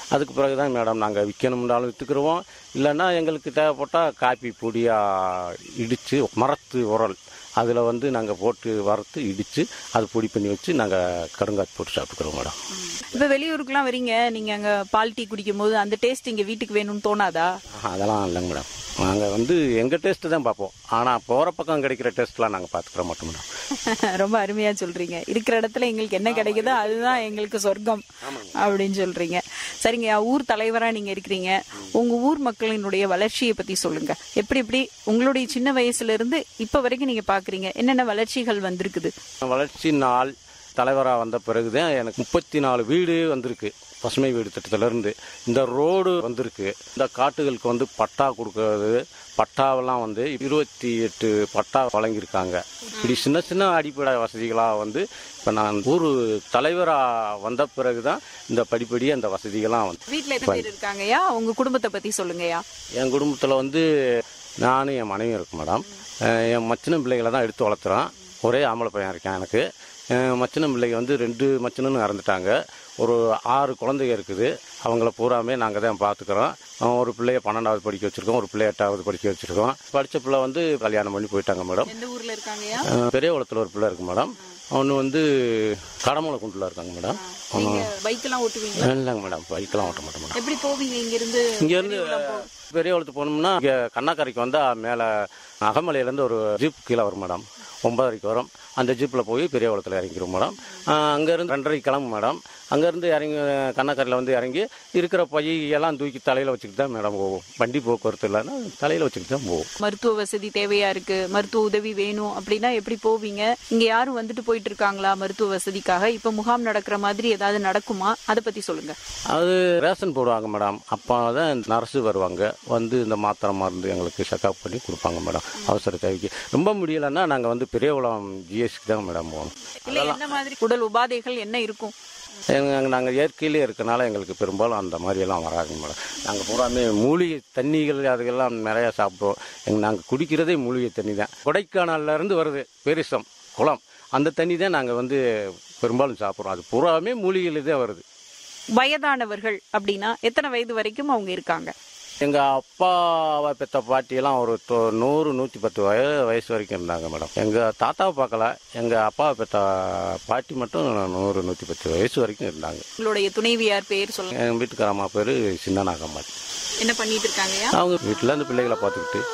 அதுக்கு பிறகு தான் மேடம் நாங்கள் விற்கணும்னாலும் விற்றுக்குருவோம் இல்லைன்னா எங்களுக்கு தேவைப்பட்டால் காப்பி பொடியாக இடித்து மரத்து உரல் அதில் வந்து நாங்கள் போட்டு வறுத்து இடித்து அது பொடி பண்ணி வச்சு நாங்கள் கருங்காத்து போட்டு சாப்பிட்டுக்கிறோம் மேடம் இப்ப வெளியூருக்குலாம் வரீங்க நீங்க அங்க பால் டீ குடிக்கும் போது அந்த டேஸ்ட் இங்க வீட்டுக்கு வேணும்னு தோணாதா ஆஹா, அதெல்லாம் இல்லைங்க மேடம் நாங்கள் வந்து எங்கள் டேஸ்ட்டு தான் பார்ப்போம் ஆனால் போகிற பக்கம் கிடைக்கிற டேஸ்ட்லாம் நாங்கள் பார்த்துக்கிற மாட்டோம் மேடம் ரொம்ப அருமையா சொல்றீங்க இருக்கிற இடத்துல எங்களுக்கு என்ன கிடைக்குதோ அதுதான் எங்களுக்கு சொர்க்கம் அப்படின்னு சொல்றீங்க சரிங்க ஊர் தலைவரா நீங்க இருக்கிறீங்க உங்க ஊர் மக்களினுடைய வளர்ச்சியை பத்தி சொல்லுங்க எப்படி எப்படி உங்களுடைய சின்ன வயசுல இருந்து இப்ப வரைக்கும் நீங்க பாக்குறீங்க என்னென்ன வளர்ச்சிகள் வந்திருக்குது வளர்ச்சி நாள் தலைவராக வந்த பிறகு தான் எனக்கு முப்பத்தி நாலு வீடு வந்திருக்கு பசுமை வீடு திட்டத்திலேருந்து இந்த ரோடு வந்திருக்கு இந்த காட்டுகளுக்கு வந்து பட்டா கொடுக்கறது பட்டாவெல்லாம் வந்து இருபத்தி எட்டு பட்டா வழங்கியிருக்காங்க இப்படி சின்ன சின்ன அடிப்படை வசதிகளாக வந்து இப்போ நான் ஊர் தலைவராக வந்த பிறகு தான் இந்த படிப்படியாக இந்த வசதிகள்லாம் வந்து வீட்ல எத்தனை பேர் இருக்காங்கய்யா உங்க குடும்பத்தை பத்தி சொல்லுங்கய்யா என் குடும்பத்தில் வந்து நானும் என் மனைவியும் இருக்கு மேடம் அஹ் என் மச்சின பிள்ளைகளை தான் எடுத்து வளர்த்துறோம் ஒரே ஆம்பளை பையன் இருக்கேன் எனக்கு அஹ் மச்சின பிள்ளைங்க வந்து ரெண்டு மச்சினன்னு இறந்துட்டாங்க ஒரு ஆறு குழந்தைங்க இருக்குது அவங்கள பூராமே நாங்கள் தான் பார்த்துக்குறோம் அஹ் ஒரு பிள்ளைய பன்னெண்டாவது படிக்க வச்சுருக்கோம் ஒரு பிள்ளைய எட்டாவது படிக்க வச்சுருக்கோம் படித்த பிள்ளை வந்து கல்யாணம் பண்ணி போயிட்டாங்க மேடம் எந்த ஊர்ல இருக்காங்கய்யா அஹ் பெரிய குளத்தில் ஒரு பிள்ளை இருக்குது மேடம் ஒன்று வந்து கடமலை குண்டில் இருக்காங்க மேடம் நீங்க பைக் எல்லாம் ஓட்டுவீங்களா இல்லைங்க மேடம் பைக்கெலாம் ஓட்ட மாட்டேன் மேடம் எப்படி போவீங்க இங்க இருந்து இங்கேருந்து பெரிய குளத்து போனோம்னா இங்கே கண்ணாக்கரைக்கு வந்தால் மேலே அகமலையிலேருந்து ஒரு ஜீப் கீழே வரும் மேடம் ஒன்பதரைக்கு வரும் அந்த ஜீப்பில் போய் பெரிய குளத்தில் இறங்கிக்கிறோம் மேடம் அங்கேருந்து ரெண்டரைக்கு கிளம்பும் மேடம் அங்கேருந்து இறங்கி கண்ணாக்கரையில் வந்து இறங்கி இருக்கிற பையெல்லாம் தூக்கி தலையில் வச்சுக்கிட்டு தான் மேடம் போவோம் வண்டி போக்குவரத்து இல்லைன்னா தலையில் வச்சுக்கிட்டு தான் போவோம் மருத்துவ வசதி தேவையா இருக்கு மருத்துவ உதவி வேணும் அப்படின்னா எப்படி போவீங்க இங்க யாரும் வந்துட்டு போயிட்டு இருக்காங்களா மருத்துவ வசதிக்காக இப்ப முகாம் நடக்கிற மாதிரி ஏதாவது நடக்குமா அதை பத்தி சொல்லுங்க அது ரேஷன் போடுவாங்க மேடம் அப்போ தான் நர்ஸு வருவாங்க வந்து இந்த மாத்திரை மருந்து எங்களுக்கு செக்அப் பண்ணி கொடுப்பாங்க மேடம் அவசர தேவைக்கு ரொம்ப முடியலைன்னா நாங்கள் வந்து பெரியகுளம் ஜிஎஸ்க்கு தான் மேடம் போகணும் இல்ல என்ன மாதிரி உடல் உபாதைகள் என்ன இருக்கும் எங்கள் நாங்கள் இயற்கையிலே இருக்கனால எங்களுக்கு பெரும்பாலும் அந்த மாதிரியெல்லாம் வராதுங்க மேடம் நாங்கள் பூராமே மூலிகை தண்ணிகள் அதுக்கெல்லாம் நிறையா சாப்பிடுவோம் எங்கள் நாங்கள் குடிக்கிறதே மூலிகை தண்ணி தான் கொடைக்கானல்ல இருந்து வருது பெரிசம் குளம் அந்த தண்ணி தான் நாங்கள் வந்து பெரும்பாலும் சாப்பிட்றோம் அது பூராமே மூலிகையில் தான் வருது வயதானவர்கள் அப்படின்னா எத்தனை வயது வரைக்கும் அவங்க இருக்காங்க எங்கள் அப்பாவை பெற்ற பாட்டியெல்லாம் ஒரு தொ- நூறு நூற்றி பத்து வய வயசு வரைக்கும் இருந்தாங்க மேடம் எங்கள் தாத்தாவை பார்க்கல எங்கள் அப்பாவை பெற்ற பாட்டி மட்டும் நூறு நூற்றி பத்து வயசு வரைக்கும் இருந்தாங்க உங்களுடைய துணைவியார் பேர் சொல்லுங்க எங்கள் வீட்டுக்கார அம்மா பேர் சின்ன நாகம்மாள் என்ன பண்ணிட்டு இருக்காங்கயா அவங்க வீட்டில் அந்த பிள்ளைகளை பார்த்துக்கிட்டு